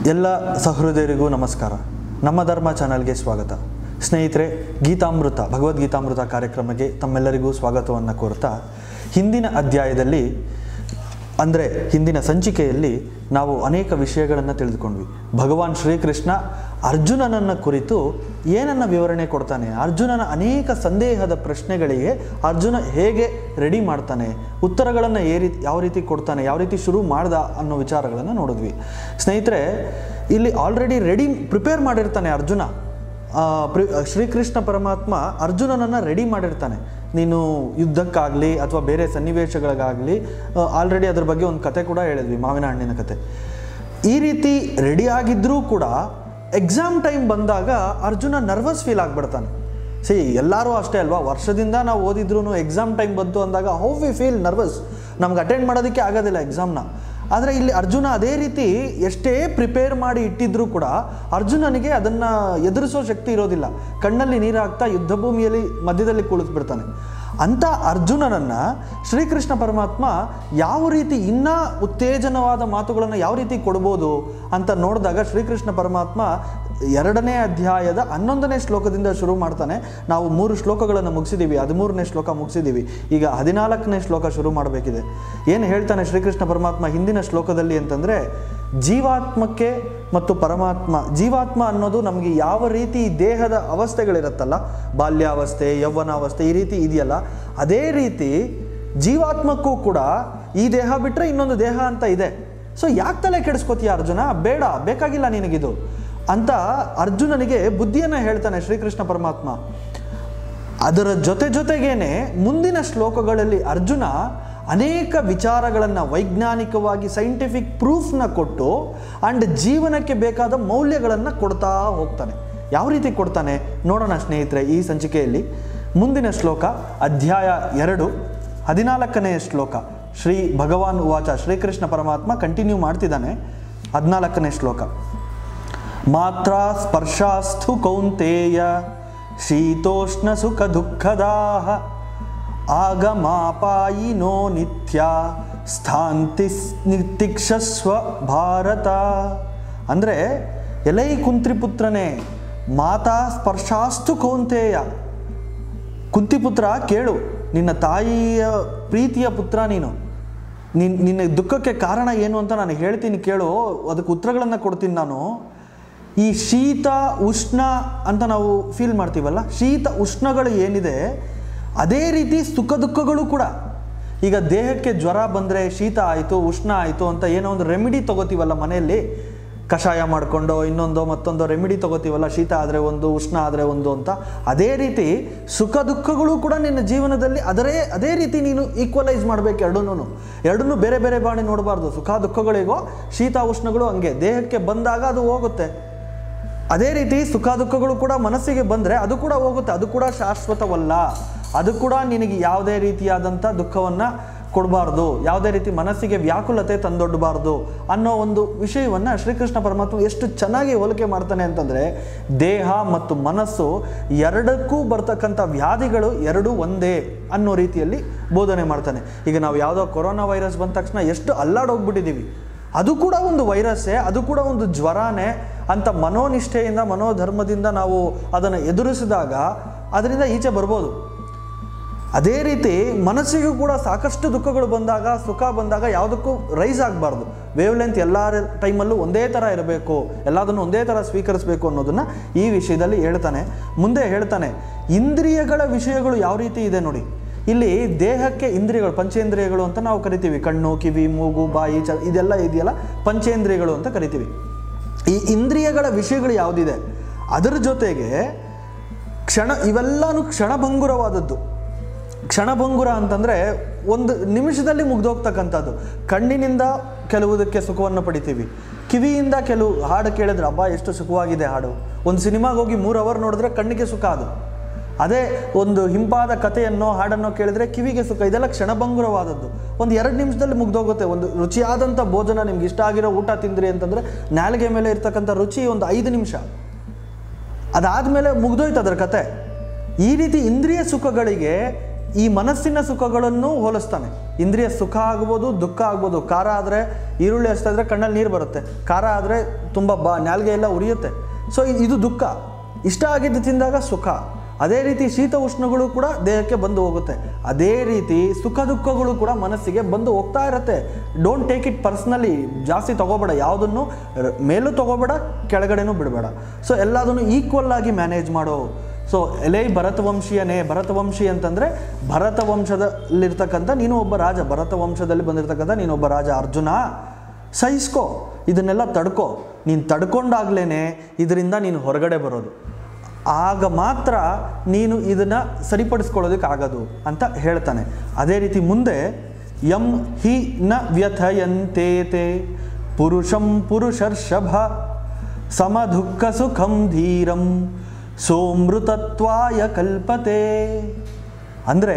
ಎಲ್ಲ ಸಹೃದಯರಿಗೂ ನಮಸ್ಕಾರ ನಮ್ಮ ಧರ್ಮ ಚಾನಲ್ಗೆ ಸ್ವಾಗತ ಸ್ನೇಹಿತರೆ ಗೀತಾಮೃತ ಭಗವದ್ಗೀತಾಮೃತ ಕಾರ್ಯಕ್ರಮಕ್ಕೆ ತಮ್ಮೆಲ್ಲರಿಗೂ ಸ್ವಾಗತವನ್ನು ಕೋರ್ತಾ ಹಿಂದಿನ ಅಧ್ಯಾಯದಲ್ಲಿ ಅಂದರೆ ಹಿಂದಿನ ಸಂಚಿಕೆಯಲ್ಲಿ ನಾವು ಅನೇಕ ವಿಷಯಗಳನ್ನು ತಿಳಿದುಕೊಂಡ್ವಿ ಭಗವಾನ್ ಶ್ರೀಕೃಷ್ಣ ಅರ್ಜುನನನ್ನು ಕುರಿತು ಏನನ್ನ ವಿವರಣೆ ಕೊಡ್ತಾನೆ ಅರ್ಜುನನ ಅನೇಕ ಸಂದೇಹದ ಪ್ರಶ್ನೆಗಳಿಗೆ ಅರ್ಜುನ ಹೇಗೆ ರೆಡಿ ಮಾಡ್ತಾನೆ ಉತ್ತರಗಳನ್ನು ಏ ರೀತಿ ಯಾವ ರೀತಿ ಕೊಡ್ತಾನೆ ಯಾವ ರೀತಿ ಶುರು ಮಾಡ್ದ ಅನ್ನೋ ವಿಚಾರಗಳನ್ನು ನೋಡಿದ್ವಿ ಸ್ನೇಹಿತರೆ ಇಲ್ಲಿ ಆಲ್ರೆಡಿ ರೆಡಿ ಪ್ರಿಪೇರ್ ಮಾಡಿರ್ತಾನೆ ಅರ್ಜುನ ಆ, ಪ್ರಿ ಶ್ರೀಕೃಷ್ಣ ಪರಮಾತ್ಮ ಅರ್ಜುನನನ್ನು ರೆಡಿ ಮಾಡಿರ್ತಾನೆ ನೀನು ಯುದ್ಧಕ್ಕಾಗಲಿ ಅಥವಾ ಬೇರೆ ಸನ್ನಿವೇಶಗಳಿಗಾಗಲಿ ಆಲ್ರೆಡಿ ಅದ್ರ ಬಗ್ಗೆ ಒಂದು ಕತೆ ಕೂಡ ಹೇಳಿದ್ವಿ ಮಾವಿನ ಹಣ್ಣಿನ ಕತೆ ಈ ರೀತಿ ರೆಡಿ ಆಗಿದ್ದರೂ ಕೂಡ ಎಕ್ಸಾಮ್ ಟೈಮ್ ಬಂದಾಗ ಅರ್ಜುನ ನರ್ವಸ್ ಫೀಲ್ ಆಗಿಬಿಡ್ತಾನೆ ಸಿ ಎಲ್ಲರೂ ಅಷ್ಟೇ ಅಲ್ವಾ ವರ್ಷದಿಂದ ನಾವು ಓದಿದ್ರು ಎಕ್ಸಾಮ್ ಟೈಮ್ ಬಂತು ಅಂದಾಗ ಹೌ ವಿ ಫೀಲ್ ನರ್ವಸ್ ನಮ್ಗೆ ಅಟೆಂಡ್ ಮಾಡೋದಕ್ಕೆ ಆಗೋದಿಲ್ಲ ಎಕ್ಸಾಮ್ನ ಆದರೆ ಇಲ್ಲಿ ಅರ್ಜುನ ಅದೇ ರೀತಿ ಎಷ್ಟೇ ಪ್ರಿಪೇರ್ ಮಾಡಿ ಇಟ್ಟಿದ್ರೂ ಕೂಡ ಅರ್ಜುನನಿಗೆ ಅದನ್ನು ಎದುರಿಸೋ ಶಕ್ತಿ ಇರೋದಿಲ್ಲ ಕಣ್ಣಲ್ಲಿ ನೀರು ಹಾಕ್ತಾ ಯುದ್ಧ ಭೂಮಿಯಲ್ಲಿ ಮಧ್ಯದಲ್ಲಿ ಕುಳಿಸ್ಬಿಡ್ತಾನೆ ಅಂಥ ಅರ್ಜುನನನ್ನು ಶ್ರೀಕೃಷ್ಣ ಪರಮಾತ್ಮ ಯಾವ ರೀತಿ ಇನ್ನೂ ಉತ್ತೇಜನವಾದ ಮಾತುಗಳನ್ನು ಯಾವ ರೀತಿ ಕೊಡ್ಬೋದು ಅಂತ ನೋಡಿದಾಗ ಶ್ರೀಕೃಷ್ಣ ಪರಮಾತ್ಮ ಎರಡನೇ ಅಧ್ಯಾಯದ ಹನ್ನೊಂದನೇ ಶ್ಲೋಕದಿಂದ ಶುರು ಮಾಡ್ತಾನೆ ನಾವು ಮೂರು ಶ್ಲೋಕಗಳನ್ನು ಮುಗಿಸಿದ್ದೀವಿ ಹದಿಮೂರನೇ ಶ್ಲೋಕ ಮುಗಿಸಿದ್ದೀವಿ ಈಗ ಹದಿನಾಲ್ಕನೇ ಶ್ಲೋಕ ಶುರು ಮಾಡಬೇಕಿದೆ ಏನು ಹೇಳ್ತಾನೆ ಶ್ರೀಕೃಷ್ಣ ಪರಮಾತ್ಮ ಹಿಂದಿನ ಶ್ಲೋಕದಲ್ಲಿ ಅಂತಂದರೆ ಜೀವಾತ್ಮಕ್ಕೆ ಮತ್ತು ಪರಮಾತ್ಮ ಜೀವಾತ್ಮ ಅನ್ನೋದು ನಮಗೆ ಯಾವ ರೀತಿ ದೇಹದ ಅವಸ್ಥೆಗಳಿರುತ್ತಲ್ಲ ಬಾಲ್ಯಾವಸ್ಥೆ ಯೌವನಾವಸ್ಥೆ ಈ ರೀತಿ ಇದೆಯಲ್ಲ ಅದೇ ರೀತಿ ಜೀವಾತ್ಮಕ್ಕೂ ಕೂಡ ಈ ದೇಹ ಬಿಟ್ಟರೆ ಇನ್ನೊಂದು ದೇಹ ಅಂತ ಇದೆ ಸೊ ಯಾಕೆ ತಲೆ ಕೆಡಿಸ್ಕೋತೀಯ ಅರ್ಜುನ ಬೇಡ ಬೇಕಾಗಿಲ್ಲ ನಿನಗಿದು ಅಂತ ಅರ್ಜುನನಿಗೆ ಬುದ್ಧಿಯನ್ನು ಹೇಳ್ತಾನೆ ಶ್ರೀಕೃಷ್ಣ ಪರಮಾತ್ಮ ಅದರ ಜೊತೆ ಜೊತೆಗೇನೆ ಮುಂದಿನ ಶ್ಲೋಕಗಳಲ್ಲಿ ಅರ್ಜುನ ಅನೇಕ ವಿಚಾರಗಳನ್ನು ವೈಜ್ಞಾನಿಕವಾಗಿ ಸೈಂಟಿಫಿಕ್ ಪ್ರೂಫ್ನ ಕೊಟ್ಟು ಆ್ಯಂಡ್ ಜೀವನಕ್ಕೆ ಬೇಕಾದ ಮೌಲ್ಯಗಳನ್ನು ಕೊಡ್ತಾ ಹೋಗ್ತಾನೆ ಯಾವ ರೀತಿ ಕೊಡ್ತಾನೆ ನೋಡೋಣ ಸ್ನೇಹಿತರೆ ಈ ಸಂಚಿಕೆಯಲ್ಲಿ ಮುಂದಿನ ಶ್ಲೋಕ ಅಧ್ಯಾಯ ಎರಡು ಹದಿನಾಲ್ಕನೆಯ ಶ್ಲೋಕ ಶ್ರೀ ಭಗವಾನ್ ವಾಚ ಶ್ರೀಕೃಷ್ಣ ಪರಮಾತ್ಮ ಕಂಟಿನ್ಯೂ ಮಾಡ್ತಿದ್ದಾನೆ ಹದಿನಾಲ್ಕನೇ ಶ್ಲೋಕ ಮಾತ್ರ ಸ್ಪರ್ಶಾಸ್ಥು ಕೌಂತೇಯ ಶೀತೋಷ್ಣ ಸುಖ ದುಃಖದಾಹ ಆಗಮಾಪಾಯಿನೋ ನಿತ್ಯ ಸ್ಥಾಂತಿ ನಿತಿಕ್ಷಸ್ವ ಭಾರತ ಅಂದರೆ ಎಲೈ ಕುಂತ್ರಿಪುತ್ರನೇ ಮಾತಾ ಸ್ಪರ್ಶಾಸ್ತು ಕೌಂತೇಯ ಕುಂತಿಪುತ್ರ ಕೇಳು ನಿನ್ನ ತಾಯಿಯ ಪ್ರೀತಿಯ ಪುತ್ರ ನೀನು ನಿನ್ ನಿನ್ನ ದುಃಖಕ್ಕೆ ಕಾರಣ ಏನು ಅಂತ ನಾನು ಹೇಳ್ತೀನಿ ಕೇಳು ಅದಕ್ಕೆ ಉತ್ತರಗಳನ್ನು ಕೊಡ್ತೀನಿ ನಾನು ಈ ಶೀತ ಉಷ್ಣ ಅಂತ ನಾವು ಫೀಲ್ ಮಾಡ್ತೀವಲ್ಲ ಶೀತ ಉಷ್ಣಗಳು ಏನಿದೆ ಅದೇ ರೀತಿ ಸುಖ ದುಃಖಗಳು ಕೂಡ ಈಗ ದೇಹಕ್ಕೆ ಜ್ವರ ಬಂದರೆ ಶೀತ ಆಯಿತು ಉಷ್ಣ ಆಯಿತು ಅಂತ ಏನೋ ಒಂದು ರೆಮಿಡಿ ತಗೋತೀವಲ್ಲ ಮನೆಯಲ್ಲಿ ಕಷಾಯ ಮಾಡಿಕೊಂಡು ಇನ್ನೊಂದು ಮತ್ತೊಂದು ರೆಮಿಡಿ ತಗೋತೀವಲ್ಲ ಶೀತ ಆದರೆ ಒಂದು ಉಷ್ಣ ಆದರೆ ಒಂದು ಅಂತ ಅದೇ ರೀತಿ ಸುಖ ದುಃಖಗಳು ಕೂಡ ನಿನ್ನ ಜೀವನದಲ್ಲಿ ಅದರೇ ಅದೇ ರೀತಿ ನೀನು ಈಕ್ವಲೈಸ್ ಮಾಡಬೇಕು ಎರಡನ್ನೂ ಎರಡನ್ನೂ ಬೇರೆ ಬೇರೆ ಬಾಣಿ ನೋಡಬಾರ್ದು ಸುಖ ದುಃಖಗಳಿಗೋ ಶೀತ ಉಷ್ಣಗಳು ಹಂಗೆ ದೇಹಕ್ಕೆ ಬಂದಾಗ ಅದು ಹೋಗುತ್ತೆ ಅದೇ ರೀತಿ ಸುಖ ದುಃಖಗಳು ಕೂಡ ಮನಸ್ಸಿಗೆ ಬಂದರೆ ಅದು ಕೂಡ ಹೋಗುತ್ತೆ ಅದು ಕೂಡ ಶಾಶ್ವತವಲ್ಲ ಅದು ಕೂಡ ನಿನಗೆ ಯಾವುದೇ ರೀತಿಯಾದಂಥ ದುಃಖವನ್ನು ಕೊಡಬಾರ್ದು ಯಾವುದೇ ರೀತಿ ಮನಸ್ಸಿಗೆ ವ್ಯಾಕುಲತೆ ತಂದೊಡ್ಡಬಾರ್ದು ಅನ್ನೋ ಒಂದು ವಿಷಯವನ್ನು ಶ್ರೀಕೃಷ್ಣ ಪರಮಾತ್ಮ ಎಷ್ಟು ಚೆನ್ನಾಗಿ ಹೋಲಿಕೆ ಮಾಡ್ತಾನೆ ಅಂತಂದರೆ ದೇಹ ಮತ್ತು ಮನಸ್ಸು ಎರಡಕ್ಕೂ ಬರ್ತಕ್ಕಂಥ ವ್ಯಾಧಿಗಳು ಎರಡೂ ಒಂದೇ ಅನ್ನೋ ರೀತಿಯಲ್ಲಿ ಬೋಧನೆ ಮಾಡ್ತಾನೆ ಈಗ ನಾವು ಯಾವುದೋ ಕೊರೋನಾ ವೈರಸ್ ಬಂದ ತಕ್ಷಣ ಎಷ್ಟು ಅಲ್ಲಾಡೋಗ್ಬಿಟ್ಟಿದ್ದೀವಿ ಅದು ಕೂಡ ಒಂದು ವೈರಸ್ಸೇ ಅದು ಕೂಡ ಒಂದು ಜ್ವರನೇ ಅಂತ ಮನೋನಿಷ್ಠೆಯಿಂದ ಮನೋಧರ್ಮದಿಂದ ನಾವು ಅದನ್ನು ಎದುರಿಸಿದಾಗ ಅದರಿಂದ ಈಚೆ ಬರ್ಬೋದು ಅದೇ ರೀತಿ ಮನಸ್ಸಿಗೂ ಕೂಡ ಸಾಕಷ್ಟು ದುಃಖಗಳು ಬಂದಾಗ ಸುಖ ಬಂದಾಗ ಯಾವುದಕ್ಕೂ ರೈಸ್ ಆಗಬಾರ್ದು ವೇವ್ ಲೆಂತ್ ಎಲ್ಲ ಟೈಮಲ್ಲೂ ಒಂದೇ ಥರ ಇರಬೇಕು ಎಲ್ಲದನ್ನು ಒಂದೇ ಥರ ಸ್ವೀಕರಿಸಬೇಕು ಅನ್ನೋದನ್ನು ಈ ವಿಷಯದಲ್ಲಿ ಹೇಳ್ತಾನೆ ಮುಂದೆ ಹೇಳ್ತಾನೆ ಇಂದ್ರಿಯಗಳ ವಿಷಯಗಳು ಯಾವ ರೀತಿ ಇದೆ ನೋಡಿ ಇಲ್ಲಿ ದೇಹಕ್ಕೆ ಇಂದ್ರಿಯಗಳು ಪಂಚೇಂದ್ರಿಯಗಳು ಅಂತ ನಾವು ಕರಿತೀವಿ ಕಣ್ಣು ಕಿವಿ ಮೂಗು ಬಾಯಿ ಚ ಇದೆಲ್ಲ ಇದೆಯಲ್ಲ ಪಂಚೇಂದ್ರಿಯಗಳು ಅಂತ ಕರಿತೀವಿ ಈ ಇಂದ್ರಿಯಗಳ ವಿಷಯಗಳು ಯಾವುದಿದೆ ಅದರ ಜೊತೆಗೆ ಕ್ಷಣ ಇವೆಲ್ಲನೂ ಕ್ಷಣಭಂಗುರವಾದದ್ದು ಕ್ಷಣಭಂಗುರ ಅಂತಂದರೆ ಒಂದು ನಿಮಿಷದಲ್ಲಿ ಮುಗ್ದೋಗ್ತಕ್ಕಂಥದ್ದು ಕಣ್ಣಿನಿಂದ ಕೆಲವುದಕ್ಕೆ ಸುಖವನ್ನು ಪಡಿತೀವಿ ಕಿವಿಯಿಂದ ಕೆಲವು ಹಾಡು ಕೇಳಿದ್ರೆ ಹಬ್ಬ ಎಷ್ಟು ಸುಖವಾಗಿದೆ ಹಾಡು ಒಂದು ಸಿನಿಮಾಗೆ ಹೋಗಿ ಮೂರು ಅವರ್ ನೋಡಿದ್ರೆ ಕಣ್ಣಿಗೆ ಸುಖ ಅದು ಅದೇ ಒಂದು ಹಿಂಪಾದ ಕಥೆಯನ್ನೋ ಹಾಡನ್ನೋ ಕೇಳಿದ್ರೆ ಕಿವಿಗೆ ಸುಖ ಇದೆಲ್ಲ ಕ್ಷಣಭಂಗುರವಾದದ್ದು ಒಂದು ಎರಡು ನಿಮಿಷದಲ್ಲಿ ಮುಗ್ದೋಗುತ್ತೆ ಒಂದು ರುಚಿಯಾದಂಥ ಭೋಜನ ನಿಮ್ಗೆ ಇಷ್ಟ ಆಗಿರೋ ಊಟ ತಿಂದ್ರಿ ಅಂತಂದರೆ ನಾಲಿಗೆ ಮೇಲೆ ಇರ್ತಕ್ಕಂಥ ರುಚಿ ಒಂದು ಐದು ನಿಮಿಷ ಅದಾದಮೇಲೆ ಮುಗ್ದೋಯ್ತು ಅದರ ಕತೆ ಈ ರೀತಿ ಇಂದ್ರಿಯ ಸುಖಗಳಿಗೆ ಈ ಮನಸ್ಸಿನ ಸುಖಗಳನ್ನು ಹೋಲಿಸ್ತಾನೆ ಇಂದ್ರಿಯ ಸುಖ ಆಗ್ಬೋದು ದುಃಖ ಆಗ್ಬೋದು ಖಾರ ಆದರೆ ಈರುಳ್ಳಿ ಹಚ್ತಾ ಇದ್ರೆ ಕಣ್ಣಲ್ಲಿ ನೀರು ಬರುತ್ತೆ ಖಾರ ಆದರೆ ತುಂಬ ಬಾ ನಾಲ್ಗೆ ಎಲ್ಲ ಉರಿಯುತ್ತೆ ಸೊ ಇದು ದುಃಖ ಇಷ್ಟ ಆಗಿದ್ದು ತಿಂದಾಗ ಸುಖ ಅದೇ ರೀತಿ ಶೀತ ಉಷ್ಣಗಳು ಕೂಡ ದೇಹಕ್ಕೆ ಬಂದು ಹೋಗುತ್ತೆ ಅದೇ ರೀತಿ ಸುಖ ದುಃಖಗಳು ಕೂಡ ಮನಸ್ಸಿಗೆ ಬಂದು ಹೋಗ್ತಾ ಇರುತ್ತೆ ಡೋಂಟ್ ಟೇಕ್ ಇಟ್ ಪರ್ಸ್ನಲಿ ಜಾಸ್ತಿ ತಗೋಬೇಡ ಯಾವುದನ್ನು ರ- ಮೇಲೂ ತಗೋಬೇಡ ಕೆಳಗಡೆನೂ ಬಿಡಬೇಡ ಸೊ ಎಲ್ಲದನ್ನು ಈಕ್ವಲ್ ಆಗಿ ಮ್ಯಾನೇಜ್ ಮಾಡೋ ಸೊ ಎಲೈ ಭರತವಂಶೀಯನೇ ಭರತವಂಶಿ ಅಂತಂದರೆ ಭರತ ವಂಶದಲ್ಲಿರ್ತಕ್ಕಂಥ ನೀನು ಒಬ್ಬ ರಾಜ ಭರತ ವಂಶದಲ್ಲಿ ಬಂದಿರತಕ್ಕಂಥ ನೀನೊಬ್ಬ ರಾಜ ಅರ್ಜುನ ಸಹಿಸ್ಕೋ ಇದನ್ನೆಲ್ಲ ತಡ್ಕೋ ನೀನು ತಡ್ಕೊಂಡಾಗ್ಲೇ ಇದರಿಂದ ನೀನು ಹೊರಗಡೆ ಬರೋದು ಆಗ ಮಾತ್ರ ನೀನು ಇದನ್ನು ಸರಿಪಡಿಸ್ಕೊಳ್ಳೋದಕ್ಕಾಗದು ಅಂತ ಹೇಳ್ತಾನೆ ಅದೇ ರೀತಿ ಮುಂದೆ ಯಂ ಹಿ ನ ವ್ಯಥಯಂತೇತೆ ಪುರುಷಂ ಪುರುಷರ್ಷಭ ಸಮದುಃಖ ಸುಖಂ ಧೀರಂ ಸೋಮೃತತ್ವಾಯ ಕಲ್ಪತೆ ಅಂದರೆ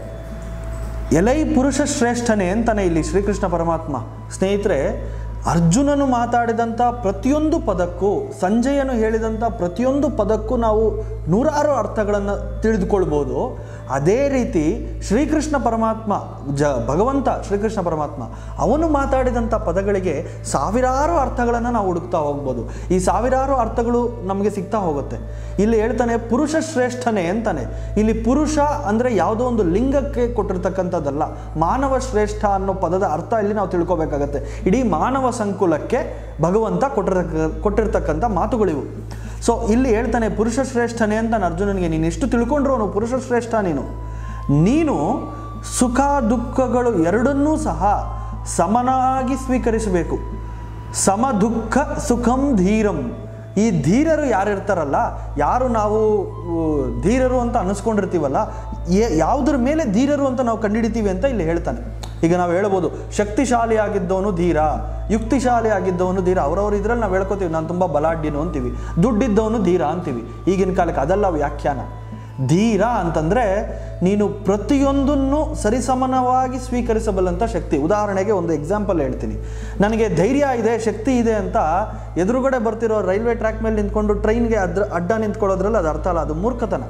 ಎಲೈ ಪುರುಷ ಶ್ರೇಷ್ಠನೇ ಅಂತಾನೆ ಇಲ್ಲಿ ಶ್ರೀಕೃಷ್ಣ ಪರಮಾತ್ಮ ಸ್ನೇಹಿತರೆ ಅರ್ಜುನನು ಮಾತಾಡಿದಂಥ ಪ್ರತಿಯೊಂದು ಪದಕ್ಕೂ ಸಂಜಯನು ಹೇಳಿದಂಥ ಪ್ರತಿಯೊಂದು ಪದಕ್ಕೂ ನಾವು ನೂರಾರು ಅರ್ಥಗಳನ್ನು ತಿಳಿದುಕೊಳ್ಬೋದು ಅದೇ ರೀತಿ ಶ್ರೀಕೃಷ್ಣ ಪರಮಾತ್ಮ ಜ ಭಗವಂತ ಶ್ರೀಕೃಷ್ಣ ಪರಮಾತ್ಮ ಅವನು ಮಾತಾಡಿದಂಥ ಪದಗಳಿಗೆ ಸಾವಿರಾರು ಅರ್ಥಗಳನ್ನು ನಾವು ಹುಡುಕ್ತಾ ಹೋಗ್ಬೋದು ಈ ಸಾವಿರಾರು ಅರ್ಥಗಳು ನಮಗೆ ಸಿಗ್ತಾ ಹೋಗುತ್ತೆ ಇಲ್ಲಿ ಹೇಳ್ತಾನೆ ಪುರುಷ ಶ್ರೇಷ್ಠನೇ ಅಂತಾನೆ ಇಲ್ಲಿ ಪುರುಷ ಅಂದರೆ ಯಾವುದೋ ಒಂದು ಲಿಂಗಕ್ಕೆ ಕೊಟ್ಟಿರ್ತಕ್ಕಂಥದ್ದಲ್ಲ ಮಾನವ ಶ್ರೇಷ್ಠ ಅನ್ನೋ ಪದದ ಅರ್ಥ ಇಲ್ಲಿ ನಾವು ತಿಳ್ಕೊಬೇಕಾಗತ್ತೆ ಇಡೀ ಮಾನವ ಸಂಕುಲಕ್ಕೆ ಭಗವಂತ ಕೊಟ್ಟಿರ್ತಕ್ಕ ಕೊಟ್ಟಿರ್ತಕ್ಕಂಥ ಮಾತುಗಳಿವು ಸೊ ಇಲ್ಲಿ ಹೇಳ್ತಾನೆ ಪುರುಷ ಶ್ರೇಷ್ಠನೇ ಅಂತ ಅರ್ಜುನನಿಗೆ ನೀನು ಎಷ್ಟು ತಿಳ್ಕೊಂಡ್ರು ಅವನು ಪುರುಷ ಶ್ರೇಷ್ಠ ನೀನು ನೀನು ಸುಖ ದುಃಖಗಳು ಎರಡನ್ನೂ ಸಹ ಸಮನಾಗಿ ಸ್ವೀಕರಿಸಬೇಕು ಸಮ ದುಃಖ ಸುಖಂ ಧೀರಂ ಈ ಧೀರರು ಯಾರಿರ್ತಾರಲ್ಲ ಯಾರು ನಾವು ಉ, ಧೀರರು ಅಂತ ಅನಿಸ್ಕೊಂಡಿರ್ತೀವಲ್ಲ ಏ- ಯಾವುದ್ರ ಮೇಲೆ ಧೀರರು ಅಂತ ನಾವು ಕಂಡುಹಿಡಿತೀವಿ ಅಂತ ಇಲ್ಲಿ ಹೇಳ್ತಾನೆ ಈಗ ನಾವು ಹೇಳ್ಬೋದು ಶಕ್ತಿಶಾಲಿ ಆಗಿದ್ದವನು ಧೀರ ಯುಕ್ತಿಶಾಲಿ ಆಗಿದ್ದವನು ಧೀರ ಅವ್ರವ್ರ ಇದ್ರಲ್ಲಿ ನಾವು ಹೇಳ್ಕೊತೀವಿ ನಾನು ತುಂಬ ಬಲಾಢ್ಯನು ಅಂತೀವಿ ದುಡ್ಡಿದ್ದವನು ಧೀರ ಅಂತೀವಿ ಈಗಿನ ಕಾಲಕ್ಕೆ ಅದಲ್ಲ ವ್ಯಾಖ್ಯಾನ ಧೀರ ಅಂತಂದರೆ ನೀನು ಪ್ರತಿಯೊಂದನ್ನು ಸರಿಸಮನವಾಗಿ ಸ್ವೀಕರಿಸಬಲ್ಲಂಥ ಶಕ್ತಿ ಉದಾಹರಣೆಗೆ ಒಂದು ಎಕ್ಸಾಂಪಲ್ ಹೇಳ್ತೀನಿ ನನಗೆ ಧೈರ್ಯ ಇದೆ ಶಕ್ತಿ ಇದೆ ಅಂತ ಎದುರುಗಡೆ ಬರ್ತಿರೋ ರೈಲ್ವೆ ಟ್ರ್ಯಾಕ್ ಮೇಲೆ ನಿಂತ್ಕೊಂಡು ಟ್ರೈನ್ಗೆ ಅದ್ರ ಅಡ್ಡ ನಿಂತ್ಕೊಳ್ಳೋದ್ರಲ್ಲಿ ಅದು ಅರ್ಥ ಅಲ್ಲ ಅದು ಮೂರ್ಖತನ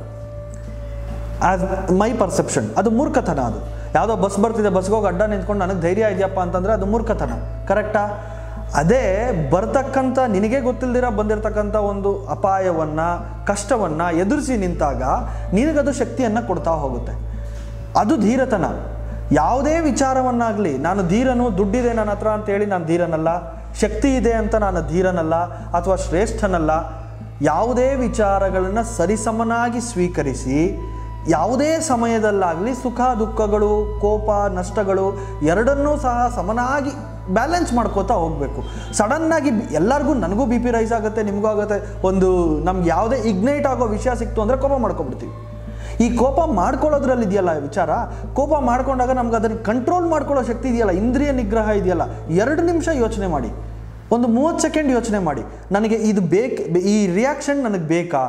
ಆಸ್ ಮೈ ಪರ್ಸೆಪ್ಷನ್ ಅದು ಮೂರ್ಖತನ ಅದು ಯಾವುದೋ ಬಸ್ ಬರ್ತಿದೆ ಬಸ್ಗೆ ಹೋಗಿ ಅಡ್ಡ ನಿಂತ್ಕೊಂಡು ನನಗೆ ಧೈರ್ಯ ಇದೆಯಪ್ಪ ಅಂತಂದರೆ ಅದು ಮೂರ್ಖತನ ಕರೆಕ್ಟಾ ಅದೇ ಬರ್ತಕ್ಕಂಥ ನಿನಗೆ ಗೊತ್ತಿಲ್ದಿರ ಬಂದಿರತಕ್ಕಂಥ ಒಂದು ಅಪಾಯವನ್ನು ಕಷ್ಟವನ್ನು ಎದುರಿಸಿ ನಿಂತಾಗ ನಿನಗದು ಶಕ್ತಿಯನ್ನು ಕೊಡ್ತಾ ಹೋಗುತ್ತೆ ಅದು ಧೀರತನ ಯಾವುದೇ ವಿಚಾರವನ್ನಾಗಲಿ ನಾನು ಧೀರನು ದುಡ್ಡಿದೆ ನನ್ನ ಹತ್ರ ಅಂತೇಳಿ ನಾನು ಧೀರನಲ್ಲ ಶಕ್ತಿ ಇದೆ ಅಂತ ನಾನು ಧೀರನಲ್ಲ ಅಥವಾ ಶ್ರೇಷ್ಠನಲ್ಲ ಯಾವುದೇ ವಿಚಾರಗಳನ್ನು ಸರಿಸಮನಾಗಿ ಸ್ವೀಕರಿಸಿ ಯಾವುದೇ ಸಮಯದಲ್ಲಾಗಲಿ ಸುಖ ದುಃಖಗಳು ಕೋಪ ನಷ್ಟಗಳು ಎರಡನ್ನೂ ಸಹ ಸಮನಾಗಿ ಬ್ಯಾಲೆನ್ಸ್ ಮಾಡ್ಕೋತಾ ಹೋಗಬೇಕು ಸಡನ್ನಾಗಿ ಎಲ್ಲರಿಗೂ ನನಗೂ ಬಿ ಪಿ ರೈಸ್ ಆಗುತ್ತೆ ನಿಮಗೂ ಆಗುತ್ತೆ ಒಂದು ನಮ್ಗೆ ಯಾವುದೇ ಇಗ್ನೈಟ್ ಆಗೋ ವಿಷಯ ಸಿಕ್ತು ಅಂದರೆ ಕೋಪ ಮಾಡ್ಕೊಬಿಡ್ತೀವಿ ಈ ಕೋಪ ಮಾಡ್ಕೊಳ್ಳೋದ್ರಲ್ಲಿ ಇದೆಯಲ್ಲ ವಿಚಾರ ಕೋಪ ಮಾಡ್ಕೊಂಡಾಗ ನಮ್ಗೆ ಅದನ್ನು ಕಂಟ್ರೋಲ್ ಮಾಡ್ಕೊಳ್ಳೋ ಶಕ್ತಿ ಇದೆಯಲ್ಲ ಇಂದ್ರಿಯ ನಿಗ್ರಹ ಇದೆಯಲ್ಲ ಎರಡು ನಿಮಿಷ ಯೋಚನೆ ಮಾಡಿ ಒಂದು ಮೂವತ್ತು ಸೆಕೆಂಡ್ ಯೋಚನೆ ಮಾಡಿ ನನಗೆ ಇದು ಬೇಕು ಈ ರಿಯಾಕ್ಷನ್ ನನಗೆ ಬೇಕಾ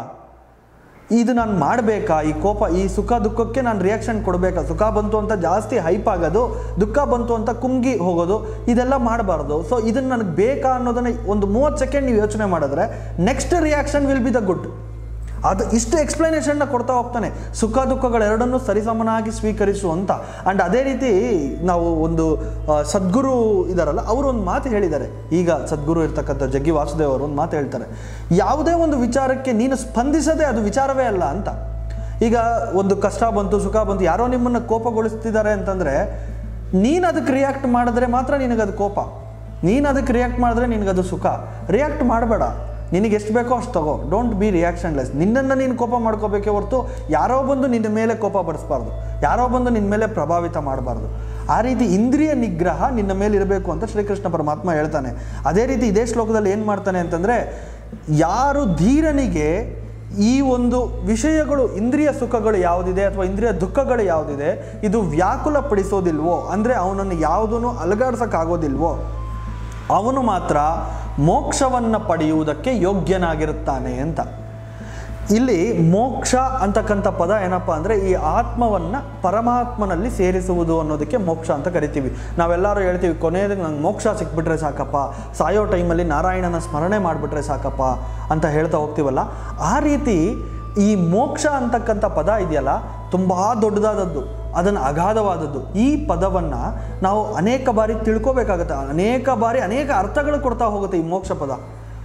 ಇದು ನಾನು ಮಾಡಬೇಕಾ ಈ ಕೋಪ ಈ ಸುಖ ದುಃಖಕ್ಕೆ ನಾನು ರಿಯಾಕ್ಷನ್ ಕೊಡಬೇಕಾ ಸುಖ ಬಂತು ಅಂತ ಜಾಸ್ತಿ ಹೈಪ್ ಆಗೋದು ದುಃಖ ಬಂತು ಅಂತ ಕುಂಗಿ ಹೋಗೋದು ಇದೆಲ್ಲ ಮಾಡಬಾರ್ದು ಸೊ ಇದನ್ನು ನನಗೆ ಬೇಕಾ ಅನ್ನೋದನ್ನು ಒಂದು ಮೂವತ್ತು ಸೆಕೆಂಡ್ ನೀವು ಯೋಚನೆ ಮಾಡಿದ್ರೆ next reaction will be the good ಅದು ಇಷ್ಟು ಎಕ್ಸ್ಪ್ಲನೇಷನ್ನ ಕೊಡ್ತಾ ಹೋಗ್ತಾನೆ ಸುಖ ದುಃಖಗಳೆರಡನ್ನೂ ಸರಿಸಮನಾಗಿ ಸ್ವೀಕರಿಸು ಅಂತ ಆ್ಯಂಡ್ ಅದೇ ರೀತಿ ನಾವು ಒಂದು ಆ, ಸದ್ಗುರು ಇದಾರಲ್ಲ ಅವರು ಒಂದು ಮಾತು ಹೇಳಿದ್ದಾರೆ ಈಗ ಸದ್ಗುರು ಇರ್ತಕ್ಕಂಥ ಜಗ್ಗಿ ವಾಸುದೇವ್ ಅವರು ಒಂದು ಮಾತು ಹೇಳ್ತಾರೆ ಯಾವುದೇ ಒಂದು ವಿಚಾರಕ್ಕೆ ನೀನು ಸ್ಪಂದಿಸದೆ ಅದು ವಿಚಾರವೇ ಅಲ್ಲ ಅಂತ ಈಗ ಒಂದು ಕಷ್ಟ ಬಂತು ಸುಖ ಬಂತು ಯಾರೋ ನಿಮ್ಮನ್ನು ಕೋಪಗೊಳಿಸ್ತಿದ್ದಾರೆ ಅಂತಂದರೆ ನೀನು ಅದಕ್ಕೆ ರಿಯಾಕ್ಟ್ ಮಾಡಿದ್ರೆ ಮಾತ್ರ ನಿನಗದು ಕೋಪ ನೀನು ಅದಕ್ಕೆ ರಿಯಾಕ್ಟ್ ಮಾಡಿದ್ರೆ ನಿನಗದು ಸುಖ ರಿಯಾಕ್ಟ್ ಮಾಡಬೇಡ ನಿನಗೆ ಎಷ್ಟು ಬೇಕೋ ಅಷ್ಟು ತಗೋ ಡೋಂಟ್ ಬಿ ರಿಯಾಕ್ಷನ್ಲೆಸ್ ನಿನ್ನನ್ನು ನೀನು ಕೋಪ ಮಾಡ್ಕೋಬೇಕೇ ಹೊರತು ಯಾರೋ ಬಂದು ನಿನ್ನ ಮೇಲೆ ಕೋಪ ಬಡಿಸ್ಬಾರ್ದು ಯಾರೋ ಬಂದು ನಿನ್ನ ಮೇಲೆ ಪ್ರಭಾವಿತ ಮಾಡಬಾರ್ದು ಆ ರೀತಿ ಇಂದ್ರಿಯ ನಿಗ್ರಹ ನಿನ್ನ ಮೇಲೆ ಇರಬೇಕು ಅಂತ ಶ್ರೀಕೃಷ್ಣ ಪರಮಾತ್ಮ ಹೇಳ್ತಾನೆ ಅದೇ ರೀತಿ ಇದೇ ಶ್ಲೋಕದಲ್ಲಿ ಏನು ಮಾಡ್ತಾನೆ ಅಂತಂದರೆ ಯಾರು ಧೀರನಿಗೆ ಈ ಒಂದು ವಿಷಯಗಳು ಇಂದ್ರಿಯ ಸುಖಗಳು ಯಾವುದಿದೆ ಅಥವಾ ಇಂದ್ರಿಯ ದುಃಖಗಳು ಯಾವುದಿದೆ ಇದು ವ್ಯಾಕುಲ ಪಡಿಸೋದಿಲ್ವೋ ಅಂದರೆ ಅವನನ್ನು ಯಾವುದೂ ಅಲಗಾಡ್ಸೋಕ್ಕಾಗೋದಿಲ್ವೋ ಅವನು ಮಾತ್ರ ಮೋಕ್ಷವನ್ನು ಪಡೆಯುವುದಕ್ಕೆ ಯೋಗ್ಯನಾಗಿರುತ್ತಾನೆ ಅಂತ ಇಲ್ಲಿ ಮೋಕ್ಷ ಅಂತಕ್ಕಂಥ ಪದ ಏನಪ್ಪ ಅಂದರೆ ಈ ಆತ್ಮವನ್ನು ಪರಮಾತ್ಮನಲ್ಲಿ ಸೇರಿಸುವುದು ಅನ್ನೋದಕ್ಕೆ ಮೋಕ್ಷ ಅಂತ ಕರಿತೀವಿ ನಾವೆಲ್ಲರೂ ಹೇಳ್ತೀವಿ ಕೊನೆಯದಕ್ಕೆ ನಂಗೆ ಮೋಕ್ಷ ಸಿಕ್ಬಿಟ್ರೆ ಸಾಕಪ್ಪ ಸಾಯೋ ಟೈಮಲ್ಲಿ ನಾರಾಯಣನ ಸ್ಮರಣೆ ಮಾಡಿಬಿಟ್ರೆ ಸಾಕಪ್ಪ ಅಂತ ಹೇಳ್ತಾ ಹೋಗ್ತೀವಲ್ಲ ಆ ರೀತಿ ಈ ಮೋಕ್ಷ ಅಂತಕ್ಕಂಥ ಪದ ಇದೆಯಲ್ಲ ತುಂಬ ದೊಡ್ಡದಾದದ್ದು ಅದನ್ನು ಅಗಾಧವಾದದ್ದು ಈ ಪದವನ್ನು ನಾವು ಅನೇಕ ಬಾರಿ ತಿಳ್ಕೊಬೇಕಾಗತ್ತೆ ಅನೇಕ ಬಾರಿ ಅನೇಕ ಅರ್ಥಗಳು ಕೊಡ್ತಾ ಹೋಗುತ್ತೆ ಈ ಮೋಕ್ಷ ಪದ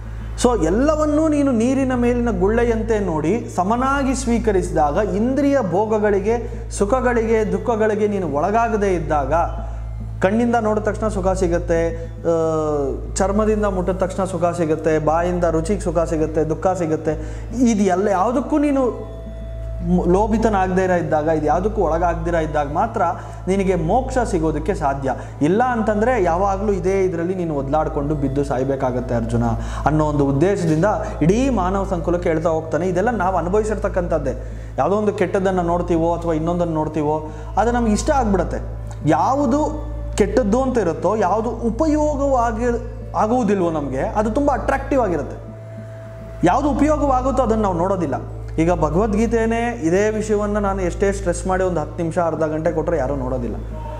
ಸೊ ಎಲ್ಲವನ್ನೂ ನೀನು ನೀರಿನ ಮೇಲಿನ ಗುಳ್ಳೆಯಂತೆ ನೋಡಿ ಸಮನಾಗಿ ಸ್ವೀಕರಿಸಿದಾಗ ಇಂದ್ರಿಯ ಭೋಗಗಳಿಗೆ ಸುಖಗಳಿಗೆ ದುಃಖಗಳಿಗೆ ನೀನು ಒಳಗಾಗದೇ ಇದ್ದಾಗ ಕಣ್ಣಿಂದ ನೋಡಿದ ತಕ್ಷಣ ಸುಖ ಸಿಗುತ್ತೆ ಆ, ಚರ್ಮದಿಂದ ಮುಟ್ಟಿದ ತಕ್ಷಣ ಸುಖ ಸಿಗುತ್ತೆ ಬಾಯಿಂದ ರುಚಿಗೆ ಸುಖ ಸಿಗುತ್ತೆ ದುಃಖ ಸಿಗುತ್ತೆ ಇದು ಎಲ್ಲ ಯಾವುದಕ್ಕೂ ನೀನು ಮ್- ಲೋಭಿತನಾಗದೇ ಇದ್ದಾಗ ಇದು ಯಾವುದಕ್ಕೂ ಒಳಗಾಗ್ದಿರ ಇದ್ದಾಗ ಮಾತ್ರ ನಿನಗೆ ಮೋಕ್ಷ ಸಿಗೋದಕ್ಕೆ ಸಾಧ್ಯ ಇಲ್ಲ ಅಂತಂದರೆ ಯಾವಾಗಲೂ ಇದೇ ಇದರಲ್ಲಿ ನೀನು ಒದ್ಲಾಡ್ಕೊಂಡು ಬಿದ್ದು ಸಾಯ್ಬೇಕಾಗತ್ತೆ ಅರ್ಜುನ ಅನ್ನೋ ಒಂದು ಉದ್ದೇಶದಿಂದ ಇಡೀ ಮಾನವ ಸಂಕುಲಕ್ಕೆ ಹೇಳ್ತಾ ಹೋಗ್ತಾನೆ ಇದೆಲ್ಲ ನಾವು ಅನುಭವಿಸಿರ್ತಕ್ಕಂಥದ್ದೇ ಯಾವುದೋ ಒಂದು ಕೆಟ್ಟದ್ದನ್ನು ನೋಡ್ತೀವೋ ಅಥವಾ ಇನ್ನೊಂದನ್ನು ನೋಡ್ತೀವೋ ಅದು ನಮ್ಗೆ ಇಷ್ಟ ಆಗ್ಬಿಡತ್ತೆ ಯಾವುದು ಕೆಟ್ಟದ್ದು ಅಂತ ಇರುತ್ತೋ ಯಾವುದು ಉಪಯೋಗವಾಗಿ ಆಗುವುದಿಲ್ವೋ ನಮಗೆ ಅದು ತುಂಬ ಅಟ್ರಾಕ್ಟಿವ್ ಆಗಿರುತ್ತೆ ಯಾವುದು ಉಪಯೋಗವಾಗುತ್ತೋ ಅದನ್ನು ನಾವು ನೋಡೋದಿಲ್ಲ ಈಗ ಭಗವದ್ಗೀತೆಯೇ ಇದೇ ವಿಷಯವನ್ನು ನಾನು ಎಷ್ಟೇ ಸ್ಟ್ರೆಸ್ ಮಾಡಿ ಒಂದು ಹತ್ತು ನಿಮಿಷ ಅರ್ಧ ಗಂಟೆ ಕೊಟ್ಟರೆ ಯಾರೂ ನೋಡೋದಿಲ್ಲ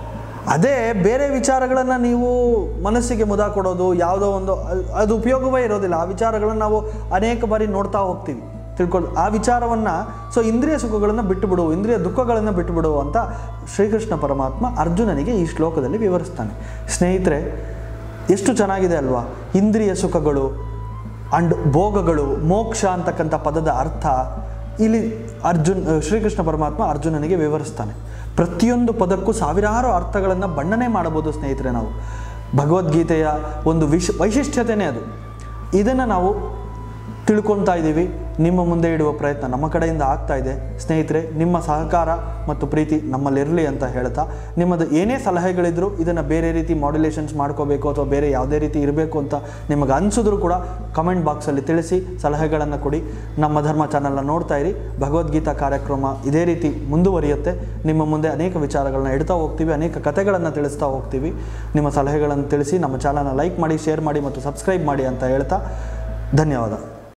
ಅದೇ ಬೇರೆ ವಿಚಾರಗಳನ್ನು ನೀವು ಮನಸ್ಸಿಗೆ ಮುದ ಕೊಡೋದು ಯಾವುದೋ ಒಂದು ಅ- ಅದು ಉಪಯೋಗವೇ ಇರೋದಿಲ್ಲ ಆ ವಿಚಾರಗಳನ್ನು ನಾವು ಅನೇಕ ಬಾರಿ ನೋಡ್ತಾ ಹೋಗ್ತೀವಿ ತಿಳ್ಕೊಳ್ಳಿ ಆ ವಿಚಾರವನ್ನು ಸೊ ಇಂದ್ರಿಯ ಸುಖಗಳನ್ನು ಬಿಟ್ಟುಬಿಡು ಇಂದ್ರಿಯ ದುಃಖಗಳನ್ನು ಬಿಟ್ಟುಬಿಡು ಅಂತ ಶ್ರೀಕೃಷ್ಣ ಪರಮಾತ್ಮ ಅರ್ಜುನನಿಗೆ ಈ ಶ್ಲೋಕದಲ್ಲಿ ವಿವರಿಸ್ತಾನೆ ಸ್ನೇಹಿತರೆ ಎಷ್ಟು ಚೆನ್ನಾಗಿದೆ ಅಲ್ವಾ ಇಂದ್ರಿಯ ಸುಖಗಳು ಅಂಡ್ ಭೋಗಗಳು ಮೋಕ್ಷ ಅಂತಕ್ಕಂಥ ಪದದ ಅರ್ಥ ಇಲ್ಲಿ ಅರ್ಜುನ್ ಶ್ರೀಕೃಷ್ಣ ಪರಮಾತ್ಮ ಅರ್ಜುನನಿಗೆ ವಿವರಿಸ್ತಾನೆ ಪ್ರತಿಯೊಂದು ಪದಕ್ಕೂ ಸಾವಿರಾರು ಅರ್ಥಗಳನ್ನು ಬಣ್ಣನೆ ಮಾಡಬಹುದು ಸ್ನೇಹಿತರೆ ನಾವು ಭಗವದ್ಗೀತೆಯ ಒಂದು ವಿಶ್ ವೈಶಿಷ್ಟ್ಯತೆಯೇ ಅದು ಇದನ್ನು ನಾವು ತಿಳ್ಕೊತಾ ಇದ್ದೀವಿ ನಿಮ್ಮ ಮುಂದೆ ಇಡುವ ಪ್ರಯತ್ನ ನಮ್ಮ ಕಡೆಯಿಂದ ಆಗ್ತಾ ಇದೆ ಸ್ನೇಹಿತರೆ ನಿಮ್ಮ ಸಹಕಾರ ಮತ್ತು ಪ್ರೀತಿ ನಮ್ಮಲ್ಲಿರಲಿ ಅಂತ ಹೇಳ್ತಾ ನಿಮ್ಮದು ಏನೇ ಸಲಹೆಗಳಿದ್ರು ಇದನ್ನು ಬೇರೆ ರೀತಿ ಮಾಡ್ಯುಲೇಷನ್ಸ್ ಮಾಡ್ಕೋಬೇಕು ಅಥವಾ ಬೇರೆ ಯಾವುದೇ ರೀತಿ ಇರಬೇಕು ಅಂತ ನಿಮಗೆ ಅನಿಸಿದ್ರು ಕೂಡ ಕಮೆಂಟ್ ಬಾಕ್ಸಲ್ಲಿ ತಿಳಿಸಿ ಸಲಹೆಗಳನ್ನು ಕೊಡಿ ನಮ್ಮ ಧರ್ಮ ಚಾನಲ್ನ ನೋಡ್ತಾ ಇರಿ ಭಗವದ್ಗೀತಾ ಕಾರ್ಯಕ್ರಮ ಇದೇ ರೀತಿ ಮುಂದುವರಿಯುತ್ತೆ ನಿಮ್ಮ ಮುಂದೆ ಅನೇಕ ವಿಚಾರಗಳನ್ನ ಇಡ್ತಾ ಹೋಗ್ತೀವಿ ಅನೇಕ ಕಥೆಗಳನ್ನು ತಿಳಿಸ್ತಾ ಹೋಗ್ತೀವಿ ನಿಮ್ಮ ಸಲಹೆಗಳನ್ನು ತಿಳಿಸಿ ನಮ್ಮ ಚಾನಲ್ನ ಲೈಕ್ ಮಾಡಿ ಶೇರ್ ಮಾಡಿ ಮತ್ತು ಸಬ್ಸ್ಕ್ರೈಬ್ ಮಾಡಿ ಅಂತ ಹೇಳ್ತಾ ಧನ್ಯವಾದ